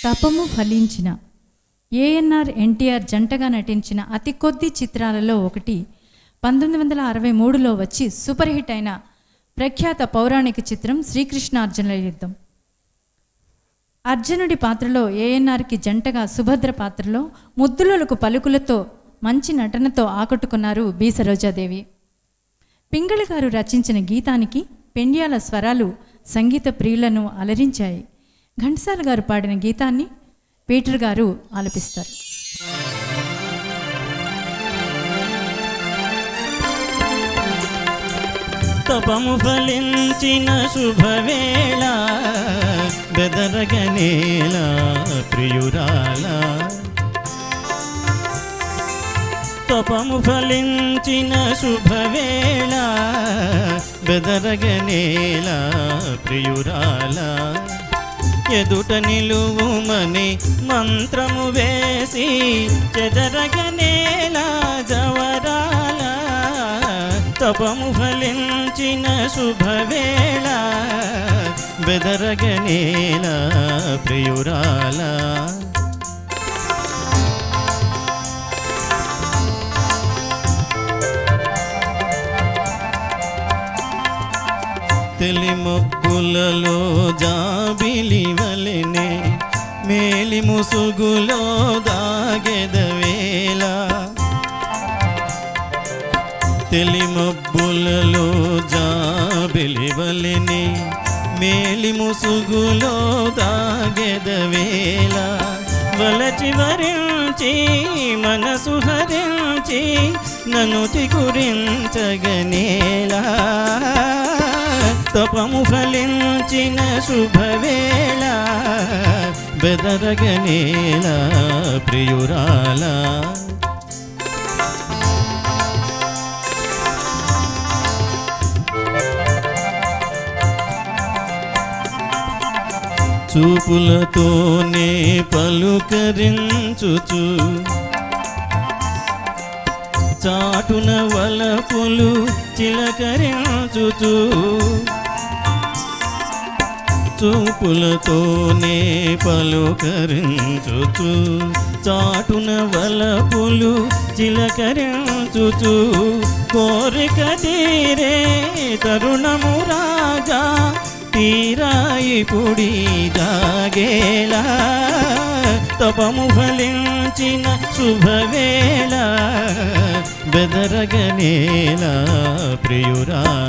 తపము ఫలించిన ఏఎన్ఆర్ ఎన్టీఆర్ జంటగా నటించిన అతి కొద్ది చిత్రాలలో ఒకటి పంతొమ్మిది వందల అరవై మూడులో వచ్చి సూపర్ హిట్ అయిన ప్రఖ్యాత పౌరాణిక చిత్రం శ్రీకృష్ణార్జునుల యుద్ధం అర్జునుడి పాత్రలో ఏఎన్ఆర్కి జంటగా సుభద్ర పాత్రలో ముద్దులకు పలుకులతో మంచి నటనతో ఆకట్టుకున్నారు బి సరోజాదేవి పింగళి గారు రచించిన గీతానికి పెండ్యాల స్వరాలు సంగీత ప్రియులను అలరించాయి ఘంటసాల గారు పాడిన గీతాన్ని పీటర్ గారు ఆలపిస్తారు తపము ఫలించిన శుభవేళ బెదరగనేల ప్రియురాల తపము ఫలించిన శుభవేళ బెదరగనేల ప్రియురాల ఎదుట నిలువుమని మంత్రము వేసి చెదరగనేల జవరాల తపము ఫలించిన శుభవేళ బెదరగనేల ప్రియురాల తెలిమొక్కులలో జాబిలి వలెనే మేలి ముసుగులో దాగెదవేళ తెలిమబ్బులలో జాబిలి వలెనే మేలి ముసుగులో దాగెదవేళ వలచి వరించి మనసు హరించి నన్ను తిగురించగనేలా తపము ఫలించిన శుభవేళ బెదరగనేలా ప్రియురాలా చూపులతోనే పలుకరించుచు చాటున వలపులు చిలకరించుచు చూపులతోనే పలుకరించుచు చాటున వలపులు చిలకరించుచు కోరిక తీరే తరుణము రాగా తీరాయి పుడి జాగేలా తపము ఫలించిన శుభవేళ బెదరగనేలా ప్రియురాలా